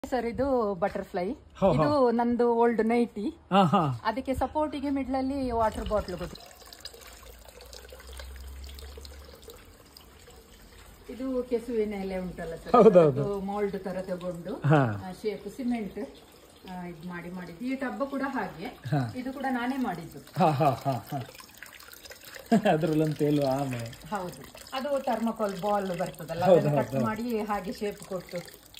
Sir ಇದು butterfly ಹೋ, ಹೋ. ಇದು ನಂದು ಓಲ್ಡ್ ನೈಟಿ ಹಾ ಹಾ ಅದಕ್ಕೆ ಸಪೋರ್ಟಿಗೆ ಮಿಡ್ಲಲ್ಲಿ ವಾಟರ್ ಬಾಟ್ಲ್ ಗೊತ್ತು ಇದು ಕೆಸುವಿನ ಎಲೆ ಉಂಟಲ್ಲ ಸರ್ ಹೌದೌದು. ಮೋಲ್ಡ್ ತರ ತಗೊಂಡು ಹಾ ಶೇಪ್ ಸಿಮೆಂಟ್ ಇದು ಮಾಡಿ ಮಾಡಿದ್ದು ಈ ಟಬ್ಬ ಕೂಡ ಹಾಗೆ ಹಾ. ಇದು ಕೂಡ ನಾನೇ ಮಾಡಿದ್ದು ಹಾ ಹಾ ಹಾ ಹಾ ಅದ್ರಲ್ಲೊಂದು ತೇಲು ಆಮೆ ಹೌದು ಅದು ಥರ್ಮಕೋಲ್ ಬಾಲ್ ಬರ್ತದಲ್ಲ ಹೌದು, ಅದನ್ನು ಹೌದು, ಕಟ್ ಮಾಡಿ ಹಾಗೆ ಶೇಪ್ ಕೊಟ್ಟು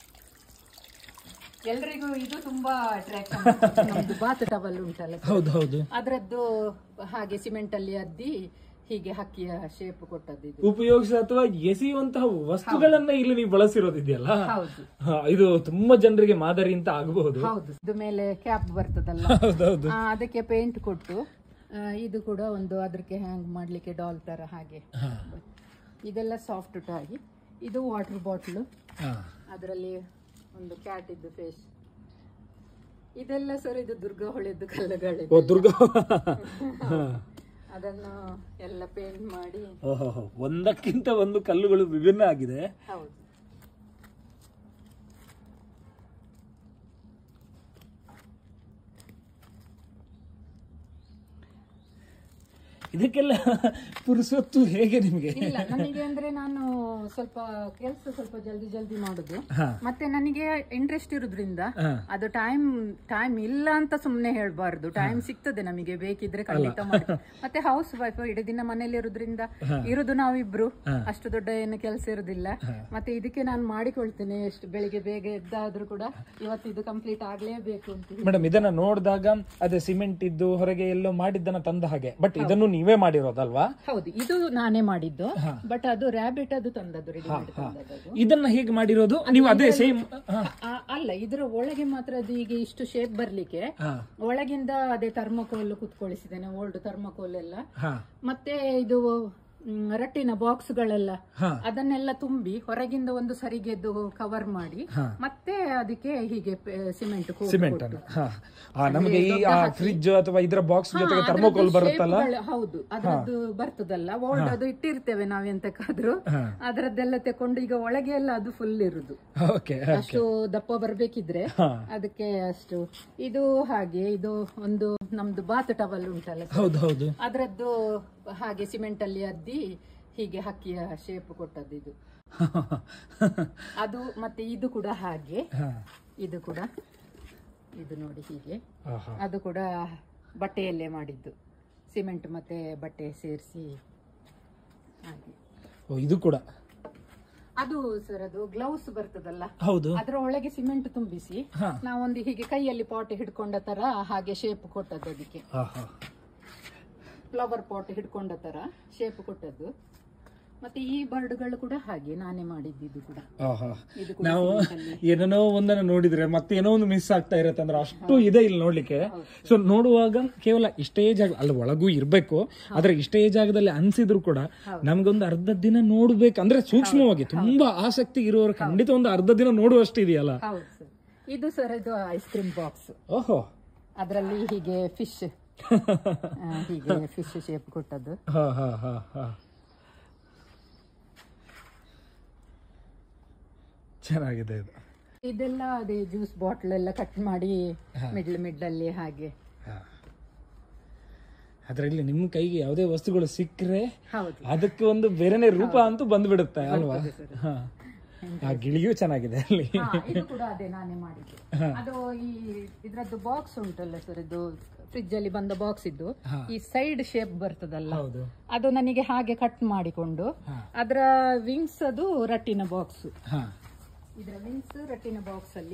ಎಲ್ರಿಗೂ ಇದು ತುಂಬಾ ಅಟ್ರಾಕ್ಷನ್ ನಮ್ದು ಬಾತ್ ಟವಲ್ ಉಂಟಲ್ಲ sir, ಹೌದು ಹೌದು ಅದ್ರದ್ದು ಹಾಗೆ ಸಿಮೆಂಟ್ ಅಲ್ಲಿ ಅದ್ದಿ ಹೀಗೆ ಹಕ್ಕಿಯ ಶೇಪ್ ಕೊಟ್ಟದ್ದು ಇದು ಉಪಯೋಗಿಸ ಅಥವಾ ಎಸೆಯುವಂತಹ ವಸ್ತುಗಳನ್ನ ಇಲ್ಲಿ ನೀವು ಬಳಸಿರೋದಿದೆಯಲ್ಲ ಹೌದು ಹಾ, ಇದು ತುಂಬಾ ಜನರಿಗೆ ಮಾದರಿ ಅಂತ ಆಗಬಹುದು ಹೌದು ಇದು ಮೇಲೆ ಕ್ಯಾಪ್ ಬರ್ತದಲ್ಲ ಹೌದೌದು ಆ, ಅದಕ್ಕೆ ಪೇಂಟ್ ಕೊಟ್ಟು ಆ, ಇದು ಕೂಡ ಒಂದು ಅದಕ್ಕೆ ಹ್ಯಾಂಗ್ ಮಾಡ್ಲಿಕ್ಕೆ ಡಾಲ್ ತರ ಹಾಗೆ ಹಾ, ಇದೆಲ್ಲ ಸಾಫ್ಟ್ ಆಗಿ ಇದು ವಾಟರ್ ಬಾಟ್ಲು ಹಾ. ಅದರಲ್ಲಿ ಒಂದು ಕ್ಯಾಟ್ ಇದ್ದು ಫೇಸ್ ಇದೆಲ್ಲ ಸರ್ ಇದು ದುರ್ಗ ಹೊಳೆದ್ದು ಕಲ್ಲುಗಳು ಓ ದುರ್ಗಾ ಹಾ. ಅದನ್ನು ಎಲ್ಲ ಪೇಂಟ್ ಮಾಡಿ ಓಹೋ ಒಂದಕ್ಕಿಂತ ಒಂದು ಕಲ್ಲುಗಳು ವಿಭಿನ್ನ ಆಗಿದೆ ಹೌದು ಇದಕ್ಕೆಲ್ಲ ಪುರುಸೊತ್ತು ಹೇಗೆ ನಿಮಗೆ ಇಲ್ಲ ನನಗೆ ಅಂದ್ರೆ ನಾನು ಸ್ವಲ್ಪ ಕೆಲಸ ಸ್ವಲ್ಪ ಜಲ್ದಿ ಜಲ್ದಿ ಮಾಡುದು ಹಾ. ಮತ್ತೆ ನನಗೆ ಇಂಟ್ರೆಸ್ಟ್ ಇರುದ್ರಿಂದ ಹಾ. ಅದು ಟೈಮ್ ಟೈಮ್ ಇಲ್ಲ ಅಂತ ಸುಮ್ನೆ ಹೇಳ್ಬಾರ್ದು ಟೈಮ್ ಸಿಗ್ತದೆ ನಮಗೆ ಬೇಕಿದ್ರೆ ಖಂಡಿತ ಮಾಡಿ ಮತ್ತೆ ಹೌಸ್ ವೈಫ್ ಇಡೀ ದಿನ ಮನೇಲಿ ಇರುದ್ರಿಂದ ಇರುದು ನಾವಿಬ್ರು ಅಷ್ಟು ದೊಡ್ಡ ಏನು ಕೆಲಸ ಇರುದಿಲ್ಲ ಮತ್ತೆ ಇದಕ್ಕೆ ನಾನು ಮಾಡಿಕೊಳ್ತೇನೆ ಎಷ್ಟು ಬೆಳಿಗ್ಗೆ ಬೇಗ ಎದ್ದಾದ್ರೂ ಕೂಡ ಇವತ್ತು ಇದು ಕಂಪ್ಲೀಟ್ ಆಗ್ಲೇಬೇಕು ಅಂತ ಮೇಡಮ್ ಇದನ್ನ ನೋಡಿದಾಗ ಅದೇ ಸಿಮೆಂಟ್ ಇದ್ದು ಹೊರಗೆ ಎಲ್ಲೋ ಮಾಡಿದ್ದನ್ನ ತಂದ ಹಾಗೆ ಬಟ್ ಇದನ್ನು ನೀವೇ ಮಾಡಿರೋದಲ್ವಾ ಹೌದು ಇದು ನಾನೇ ಮಾಡಿದ್ದು ಬಟ್ ಅದು ರ್ಯಾಬಿಟ್ ಅದು ತಂದದ್ದು ರೆಡಿಮೇಡ್ ತಂದದ್ದು ಇದನ್ನ ಹೇಗೆ ಮಾಡಿರೋದು ನೀವು ಅದೇ ಸೇಮ್ ಆ- ಅಲ್ಲ ಇದರ ಒಳಗೆ ಮಾತ್ರ ಅದು ಈಗ ಇಷ್ಟು ಶೇಪ್ ಬರ್ಲಿಕ್ಕೆ ಒಳಗಿಂದ ಅದೇ ಥರ್ಮಕೋಲ್ ಕುತ್ಕೊಳಿಸಿದ್ದೇನೆ ಓಲ್ಡ್ ಥರ್ಮಕೋಲ್ ಎಲ್ಲ ಹಾ ಮತ್ತೆ ಇದು ಮ್, ರಟ್ಟಿನ ಬಾಕ್ಸ್ಗಳೆಲ್ಲ ಹಾ. ಅದನ್ನೆಲ್ಲ ತುಂಬಿ ಹೊರಗಿಂದ ಒಂದು ಸರಿಗೆದ್ದು ಕವರ್ ಮಾಡಿ ಮತ್ತೆ ಅದಕ್ಕೆ ಹೀಗೆ ಸಿಮೆಂಟ್ ಸಿಮೆಂಟ್ ಅನ್ನ ಹಾ ಆ, ನಮಗೆ ಈ ಫ್ರಿಜ್ ಅಥವಾ ಇದರ ಬಾಕ್ಸ್ ಜೊತೆಗೆ ಥರ್ಮೋಕೋಲ್ ಬರುತ್ತಲ್ಲ ಹೌದು ಅದ್ರದ್ದು ಬರ್ತದಲ್ಲ ಓಲ್ಡ್ ಅದು ಇಟ್ಟಿರ್ತೇವೆ ನಾವೆಂತಕ್ಕಾದ್ರೂ ಅದರದ್ದೆಲ್ಲ ತಕೊಂಡು ಈಗ ಒಳಗೆ ಎಲ್ಲ ಅದು ಫುಲ್ ಇರುದು ಓಕೆ ಅಷ್ಟು ದಪ್ಪ ಬರ್ಬೇಕಿದ್ರೆ ಅದಕ್ಕೆ ಅಷ್ಟು ಇದು ಹಾಗೆ ಇದು ಒಂದು ನಮ್ದು ಬಾತ್ ಟವಲ್ ಉಂಟಲ್ಲ sir, ಹೌದು ಹೌದು ಅದ್ರದ್ದು ಹಾಗೆ ಸಿಮೆಂಟ್ ಅಲ್ಲಿ ಅದ್ದಿ ಹೀಗೆ ಹಕ್ಕಿಯ ಶೇಪ್ ಕೊಟ್ಟದ್ದು ಇದು ಅದು ಮತ್ತೆ ಇದು ಕೂಡ ಹಾಗೆ ಹಾ. ಇದು ಕೂಡ ಇದು ನೋಡಿ ಹೀಗೆ ಆಹಾ. ಅದು ಕೂಡ ಬಟ್ಟೆಯಲ್ಲೇ ಮಾಡಿದ್ದು ಸಿಮೆಂಟ್ ಮತ್ತೆ ಬಟ್ಟೆ ಸೇರಿಸಿ ಹಾಗೆ ಓ ಇದು ಕೂಡ ಅದು ಸರ್ ಅದು ಗ್ಲೌಸ್ ಬರ್ತದಲ್ಲ ಹೌದು ಅದರ ಒಳಗೆ ಸಿಮೆಂಟ್ ತುಂಬಿಸಿ ಹಾ. ನಾವೊಂದು ಹೀಗೆ ಕೈಯಲ್ಲಿ ಪಾಟ್ ಹಿಡ್ಕೊಂಡ ತರ ಹಾಗೆ ಶೇಪ್ ಕೊಟ್ಟದ್ದು ಅದಕ್ಕೆ ಆಹಾ. ಫ್ಲವರ್ ಪಾಟ್ ಹಿಡ್ಕೊಂಡ ತರ ಶೇಪ್ ಕೊಟ್ಟದ್ದು ಮತ್ತೆ ಈ ಬರ್ಡ್ಗಳು ಕೂಡ ಹಾಗೆ ನಾನೇ ಮಾಡಿದ್ದು ಇದು ಕೂಡ ಆಹಾ. ಇದು ಕೂಡ ನಾವು cement ಅಲ್ಲಿ. ಏನೋ ಒಂದನ್ನ ನೋಡಿದ್ರೆ ಮತ್ತೆ ಏನೋ ಒಂದು ಮಿಸ್ ಆಗ್ತಾ ಇರತ್ತೆ ಅಂದ್ರೆ ಅಷ್ಟು ಇದೆ ಇಲ್ಲಿ ನೋಡ್ಲಿಕ್ಕೆ ಸೊ ನೋಡುವಾಗ ಕೇವಲ ಇಷ್ಟೇ ಜಾಗ ಅಲ್ಲ ಒಳಗೂ ಇರ್ಬೇಕು ಆದ್ರೆ ಇಷ್ಟೇ ಜಾಗದಲ್ಲಿ ಅನ್ಸಿದ್ರು ಕೂಡ ನಮ್ಗೊಂದು ಅರ್ಧ ದಿನ ನೋಡ್ಬೇಕು ಅಂದ್ರೆ ಸೂಕ್ಷ್ಮವಾಗಿ ತುಂಬಾ ಆಸಕ್ತಿ ಇರುವವರು ಖಂಡಿತ ಒಂದು ಅರ್ಧ ದಿನ ನೋಡುವಷ್ಟು ಇದೆಯಲ್ಲ ಹೌದು ಸರ್ ಇದು ಸರ್ ಇದು ಐಸ್ ಕ್ರೀಮ್ ಬಾಕ್ಸ್ ಓಹೋ ಅದರಲ್ಲಿ ಹೀಗೆ ಫಿಶ್ ಹೀಗೆ ಫಿಶ್ ಶೇಪ್ ಕೊಟ್ಟದ್ದು ಹಾ ಹಾ ಹಾ ಹಾ ಚೆನ್ನಾಗಿದೆ ಇದು ಇದೆಲ್ಲ ಅದೇ ಜ್ಯೂಸ್ ಬಾಟ್ಲ್ ಎಲ್ಲ ಕಟ್ ಮಾಡಿ ಮಿಡ್ಲ್ ಮಿಡ್ಲಲ್ಲಿ ಹಾಗೆ ಅದ್ರಲ್ಲಿ ನಿಮ್ ಕೈಗೆ ಯಾವುದೇ ವಸ್ತುಗಳು ಸಿಕ್ಕರೆ ಹೌದು ಅದಕ್ಕೆ ಒಂದು ಬೇರೆನೆ ರೂಪ ಅಂತೂ ಬಂದ್ಬಿಡುತ್ತೆ ಅಲ್ವಾ ಹಾ. ಆ ಗಿಳಿಯೂ ಚೆನ್ನಾಗಿದೆ ಅಲ್ಲಿ ಹಾ, ಇದು ಕೂಡ ಅದೇ ನಾನೇ ಮಾಡಿದ್ದು ಅದು ಈ ಇದ್ರದ್ದು ಬಾಕ್ಸ್ ಉಂಟಲ್ಲ ಸರ್ ಇದು ಫ್ರಿಜ್ ಅಲ್ಲಿ ಬಂದ ಬಾಕ್ಸ್ ಇದ್ದು ಈ ಸೈಡ್ ಶೇಪ್ ಬರ್ತದಲ್ಲ ಹೌದು ಅದು ನನಗೆ ಹಾಗೆ ಕಟ್ ಮಾಡಿಕೊಂಡು ಅದರ ವಿಂಗ್ಸ್ ಅದು ರಟ್ಟಿನ ಬಾಕ್ಸ್ ಹಾ ಇದರ ವಿಂಗ್ಸ್ ರಟ್ಟಿನ ಬಾಕ್ಸ್ ಅಲ್ಲಿ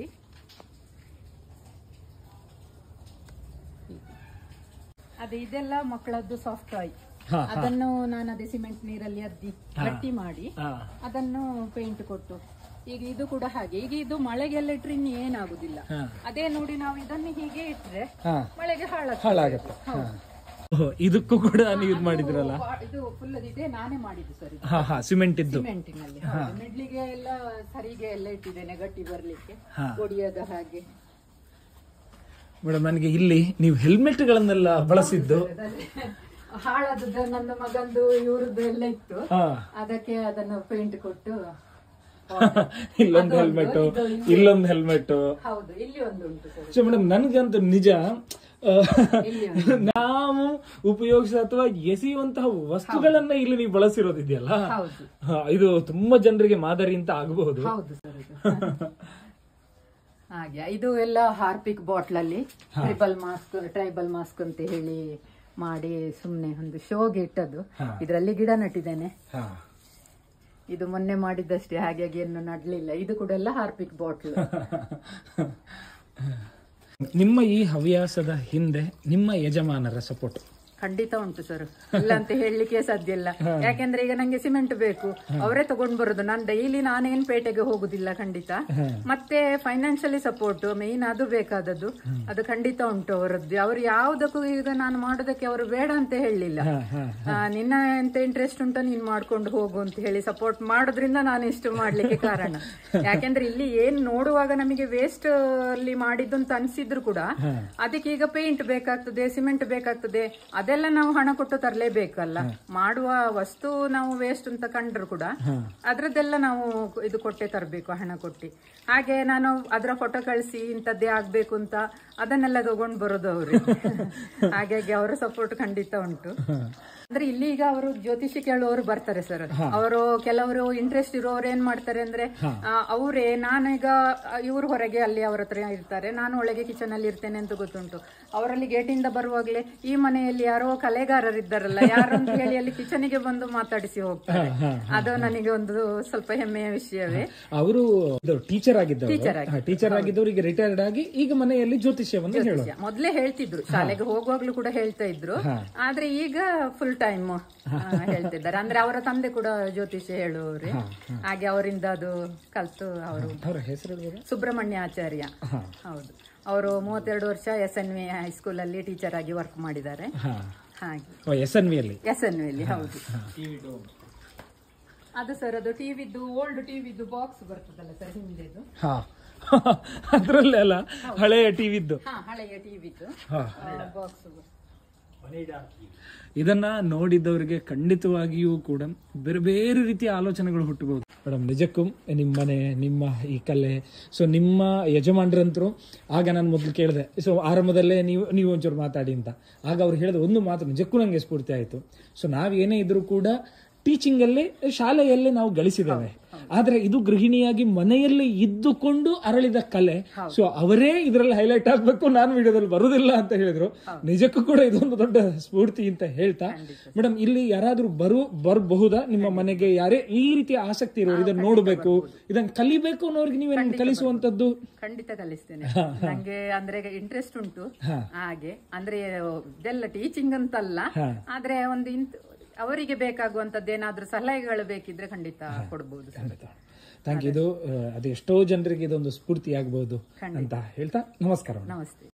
ಅದೇ ಇದೆಲ್ಲ ಮಕ್ಕಳದ್ದು ಸಾಫ್ಟ್ ಟಾಯ್ ಹಾ, ಅದನ್ನು ನಾನು ಅದೇ ಸಿಮೆಂಟ್ ನೀರಲ್ಲಿ ಅದ್ದಿ ಗಟ್ಟಿ ಮಾಡಿ ಹಾ ಅದನ್ನು ಪೇಂಟ್ ಕೊಟ್ಟು ಈಗ ಇದು ಕೂಡ ಹಾಗೆ ಈಗ ಇದು ಮಳೆಗೆಲ್ಲ ಇಟ್ರೆ ಇನ್ನು ಏನಾಗುದಿಲ್ಲ ಹಾ. ಅದೇ ನೋಡಿ ನಾವು ಇದನ್ನು ಹೀಗೆ ಇಟ್ರೆ ಹಾ ಮಳೆಗೆ ಹಾಳಾಗ್ತದೆ ಹಾಳಾಗತ್ತೆ ಹಾ. ಓಹ್, ಇದಕ್ಕೂ ಕೂಡ ನೀವು ಇದು ಮಾಡಿದ್ರಲ್ಲ ಬಾ- ಇದು ಫುಲ್ ಇದೆ ನಾನೇ ಮಾಡಿದ್ದು ಸರ್ ಇದು ಹಾ ಹಾ ಸಿಮೆಂಟ್ ಇದ್ದು ಸಿಮೆಂಟಿನಲ್ಲಿ ಮಿಡ್ಲಿಗೆ ಎಲ್ಲ ಸರಿಗೆ ಎಲ್ಲ ಇಟ್ಟಿದ್ದೇನೆ ಗಟ್ಟಿ ಬರ್ಲಿಕ್ಕೆ ಹಾ. ಒಡಿಯದ ಹಾಗೆ ಮೇಡಮ್ ನನಗೆ ಇಲ್ಲಿ ನೀವು ಹೆಲ್ಮೆಟ್ ಗಳನ್ನೆಲ್ಲ ಬಳಸಿದ್ದು ಹಾಳಾದದ್ದು ನನ್ನ ಮಗಂದು ಇವ್ರದ್ದು ಎಲ್ಲ ಇತ್ತು ಹಾ ಅದಕ್ಕೆ ಅದನ್ನು ಪೇಂಟ್ ಕೊಟ್ಟು ಇಲ್ಲೊಂದು ಹೆಲ್ಮೆಟ್ ಇಲ್ಲೊಂದು ಹೆಲ್ಮೆಟ್ ಹೌದು ಇಲ್ಲಿ ಒಂದು ಉಂಟು ಸರ್ ಸೊ ಮೇಡಮ್ ನನ್ಗಂತೂ ನಿಜ ಆ, ನಾವು ಉಪಯೋಗಿಸ ಅಥವಾ ಎಸೆಯುವಂತಹ ವಸ್ತುಗಳನ್ನ ಇಲ್ಲಿ ನೀವು ಬಳಸಿರೋದಿದೆಯಲ್ಲ ಹೌದು ಹಾ, ಇದು ತುಂಬಾ ಜನರಿಗೆ ಮಾದರಿ ಅಂತ ಆಗಬಹುದು ಹೌದು ಸರ್ ಇದು ಹಾಗೆ ಇದು ಎಲ್ಲ ಹಾರ್ಪಿಕ್ ಬಾಟ್ಲಲ್ಲಿ ಟ್ರಿಬಲ್ ಮಾಸ್ಕ್ ಟ್ರೈಬಲ್ ಮಾಸ್ಕ್ ಅಂತ ಹೇಳಿ ಮಾಡಿ ಸುಮ್ನೆ ಒಂದು ಶೋಗೆ ಇಟ್ಟದ್ದು ಇದರಲ್ಲಿ ಗಿಡ ನಟ್ಟಿದ್ದೇನೆ ಹಾ. ಇದು ಮೊನ್ನೆ ಮಾಡಿದ್ದಷ್ಟೇ ಹಾಗಾಗಿ ಏನು ನಡ್ಲಿಲ್ಲ ಇದು ಕೂಡ ಎಲ್ಲ ಹಾರ್ಪಿಕ್ ಬಾಟ್ಲ್ ನಿಮ್ಮ ಈ ಹವ್ಯಾಸದ ಹಿಂದೆ ನಿಮ್ಮ ಯಜಮಾನರ ಸಪೋರ್ಟ್ ಖಂಡಿತ ಉಂಟು ಸರ್ ಇಲ್ಲ ಅಂತ ಹೇಳಲಿಕ್ಕೆ ಸಾಧ್ಯ ಇಲ್ಲ ಯಾಕೆಂದ್ರೆ ಈಗ ನಂಗೆ ಸಿಮೆಂಟ್ ಬೇಕು ಅವರೇ ತಗೊಂಡ್ ಬರೋದು ನಾನು ಡೈಲಿ ನಾನೇನ್ ಪೇಟೆಗೆ ಹೋಗುದಿಲ್ಲ ಖಂಡಿತ ಮತ್ತೆ ಫೈನಾನ್ಷಿಯಲಿ ಸಪೋರ್ಟ್ ಮೇನ್ ಅದು ಬೇಕಾದದ್ದು ಅದು ಖಂಡಿತ ಉಂಟು ಅವರದ್ದು ಅವ್ರು ಯಾವ್ದಕ್ಕೂ ಈಗ ನಾನು ಮಾಡೋದಕ್ಕೆ ಅವರು ಬೇಡ ಅಂತ ಹೇಳಲಿಲ್ಲ ನಿನ್ನ ಎಂತ ಇಂಟ್ರೆಸ್ಟ್ ಉಂಟು ನೀನ್ ಮಾಡ್ಕೊಂಡು ಹೋಗು ಅಂತ ಹೇಳಿ ಸಪೋರ್ಟ್ ಮಾಡೋದ್ರಿಂದ ನಾನು ಇಷ್ಟು ಮಾಡ್ಲಿಕ್ಕೆ ಕಾರಣ ಯಾಕೆಂದ್ರೆ ಇಲ್ಲಿ ಏನ್ ನೋಡುವಾಗ ನಮಗೆ ವೇಸ್ಟ್ ಅಲ್ಲಿ ಮಾಡಿದ್ದು ಅಂತ ಅನ್ಸಿದ್ರು ಕೂಡ ಅದಕ್ಕೆ ಈಗ ಪೇಂಟ್ ಬೇಕಾಗ್ತದೆ ಸಿಮೆಂಟ್ ಬೇಕಾಗ್ತದೆ ಅದೆಲ್ಲ ನಾವು ಹಣ ಕೊಟ್ಟು ತರಲೇಬೇಕಲ್ಲ ಮಾಡುವ ವಸ್ತು ನಾವು ವೇಸ್ಟ್ ಅಂತ ಕಂಡ್ರು ಕೂಡ ಅದ್ರದ್ದೆಲ್ಲ ನಾವು ಇದು ಕೊಟ್ಟೆ ತರಬೇಕು ಹಣ ಕೊಟ್ಟು ಹಾಗೆ ನಾನು ಅದರ ಫೋಟೋ ಕಳಿಸಿ ಇಂಥದ್ದೇ ಆಗ್ಬೇಕು ಅಂತ ಅದನ್ನೆಲ್ಲ ತಗೊಂಡು ಬರೋದು ಅವರು ಹಾಗಾಗಿ ಅವರ ಸಪೋರ್ಟ್ ಖಂಡಿತ ಉಂಟು ಅಂದ್ರೆ ಇಲ್ಲಿ ಈಗ ಅವರು ಜ್ಯೋತಿಷಿ ಕೇಳುವವರು ಬರ್ತಾರೆ ಸರ್ ಅವರು ಕೆಲವರು ಇಂಟ್ರೆಸ್ಟ್ ಇರೋರು ಏನ್ ಮಾಡ್ತಾರೆ ಅಂದ್ರೆ ಆ, ಅವರೇ ನಾನೀಗ ಇವ್ರು ಹೊರಗೆ ಅಲ್ಲಿ ಅವ್ರ ಹತ್ರ ಇರ್ತಾರೆ ನಾನು ಒಳಗೆ ಕಿಚನ್ ಅಲ್ಲಿ ಇರ್ತೇನೆ ಅಂತ ಗೊತ್ತುಂಟು ಅವರಲ್ಲಿ ಗೇಟಿಂದ ಬರುವಾಗ್ಲೇ ಈ ಮನೆಯಲ್ಲಿ ಯಾರೋ ಕಲೆಗಾರರಿದ್ದಾರಲ್ಲ ಯಾರು ಅಂತ ಹೇಳಿ ಅಲ್ಲಿ ಕಿಚನಿಗೆ ಬಂದು ಮಾತಾಡಿಸಿ ಹೋಗ್ತಾರೆ ಅದು ನನಗೆ ಒಂದು ಸ್ವಲ್ಪ ಹೆಮ್ಮೆಯ ವಿಷಯವೇ ಅವರು ಟೀಚರ್ ಆಗಿದ್ದವರು Teacher ಆಗಿ. ಟೀಚರ್ ಆಗಿದ್ದವರು ಈಗ ರಿಟೈರ್ಡ್ ಆಗಿ ಈಗ ಮನೆಯಲ್ಲಿ ಜ್ಯೋತಿಷ್ಯವನ್ನು ಹೇಳೋದು ಮೊದ್ಲೇ ಹೇಳ್ತಿದ್ರು ಶಾಲೆಗೆ ಹೋಗುವಾಗ್ಲೂ ಕೂಡ ಹೇಳ್ತಾ ಇದ್ರು ಆದ್ರೆ ಈಗ ಫುಲ್ ಟೈಮ್ ಹೇಳ್ತಿದ್ದಾರೆ ಅಂದ್ರೆ ಅವರ ತಂದೆ ಕೂಡ ಜ್ಯೋತಿಷ್ಯ ಹೇಳುವವ್ರೆ ಹಾಗೆ ಅವರಿಂದ ಅದು ಕಲ್ತು ಅವರು ಅವರ ಹೆಸರು ಹೇಳ್ಬೋದಾ? ಸುಬ್ರಹ್ಮಣ್ಯ ಆಚಾರ್ಯ ಹೌದು ಅವರು ಮೂವತ್ತೆರಡು ವರ್ಷ ಎಸ್ ಎನ್ ವಿ ಹೈಸ್ಕೂಲ್ ಅಲ್ಲಿ ಟೀಚರ್ ಆಗಿ ವರ್ಕ್ ಮಾಡಿದ್ದಾರೆ ಹಾ ಹಾಗೆ ಎಸ್ ಎನ್ ವಿ ಅಲ್ಲಿ ಎಸ್ ಎನ್ ವಿ ಅಲ್ಲಿ ಹೌದು ಅದು ಸರ್ ಅದು ಟಿವಿದು ಓಲ್ಡ್ ಟಿವಿದು ಬಾಕ್ಸ್ ಬರ್ತದಲ್ಲ ಸರ್ ಹಿಂದೆದು ಹಾ ಅದ್ರಲ್ಲೇ ಅಲ್ಲ ಹಳೆಯ ಟಿವಿದ್ದು ಹಾ ಹಳೆಯ ಟಿವಿದು ಹಾ ಬಾಕ್ಸ್ ಇದನ್ನ ನೋಡಿದವರಿಗೆ ಖಂಡಿತವಾಗಿಯೂ ಕೂಡ ಬೇರೆ ಬೇರೆ ರೀತಿಯ ಆಲೋಚನೆಗಳು ಹುಟ್ಟಬಹುದು ಮೇಡಮ್ ನಿಜಕ್ಕೂ ನಿಮ್ಮ ಮನೆ ನಿಮ್ಮ ಈ ಕಲೆ ಸೊ ನಿಮ್ಮ ಯಜಮಾನ್ರಂತರು ಆಗ ನಾನು ಮೊದಲು ಕೇಳಿದೆ ಸೊ ಆರಂಭದಲ್ಲೇ ನೀವು ನೀವು ಒಂಚೂರು ಮಾತಾಡಿ ಅಂತ ಆಗ ಅವ್ರು ಹೇಳಿದ ಒಂದು ಮಾತು ನಿಜಕ್ಕೂ ನನಗೆ ಸ್ಫೂರ್ತಿ ಆಯಿತು ಸೊ ನಾವು ಏನೇ ಇದ್ರೂ ಕೂಡ ಟೀಚಿಂಗ್ ಅಲ್ಲಿ ಶಾಲೆಯಲ್ಲೇ ನಾವು ಗಳಿಸಿದ್ದೇವೆ ಆದ್ರೆ ಇದು ಗೃಹಿಣಿಯಾಗಿ ಮನೆಯಲ್ಲಿ ಇದ್ದುಕೊಂಡು ಅರಳಿದ ಕಲೆ ಸೊ ಅವರೇ ಇದರಲ್ಲಿ ಹೈಲೈಟ್ ಆಗ್ಬೇಕು ನಾನು ವಿಡಿಯೋದಲ್ಲಿ ಬರುದಿಲ್ಲ ಅಂತ ಹೇಳಿದ್ರು ನಿಜಕ್ಕೂ ಕೂಡ ಇದೊಂದು ದೊಡ್ಡ ಸ್ಫೂರ್ತಿ ಅಂತ ಹೇಳ್ತಾ ಮೇಡಮ್ ಇಲ್ಲಿ ಯಾರಾದ್ರೂ ಬರು ಬರಬಹುದಾ ನಿಮ್ಮ ಮನೆಗೆ ಯಾರೇ ಈ ರೀತಿಯ ಆಸಕ್ತಿ ಇರೋರು ಇದನ್ನ ನೋಡ್ಬೇಕು ಇದನ್ನ ಕಲಿಬೇಕು ಅನ್ನೋರಿಗೆ ನೀವೇನು ಕಲಿಸುವಂತದ್ದು ಖಂಡಿತ ಕಲಿಸ್ತೇನೆ ನಂಗೆ ಅಂದ್ರೆ ಇಂಟ್ರೆಸ್ಟ್ ಉಂಟು ಹಾಗೆ ಅಂದ್ರೆ ಇದೆಲ್ಲ ಟೀಚಿಂಗ್ ಅಂತಲ್ಲ ಆದ್ರೆ ಒಂದು ಇಂತ ಅವರಿಗೆ ಬೇಕಾಗುವಂತದ್ದು ಏನಾದ್ರೂ ಸಲಹೆಗಳು ಬೇಕಿದ್ರೆ ಖಂಡಿತ ಕೊಡ್ಬೋದು ಥ್ಯಾಂಕ್ ಇದು ಆ, ಅದು ಎಷ್ಟೋ ಜನರಿಗೆ ಇದೊಂದು ಸ್ಫೂರ್ತಿ ಆಗ್ಬಹುದು ಅಂತ ಹೇಳ್ತಾ ನಮಸ್ಕಾರ ನಮಸ್ತೆ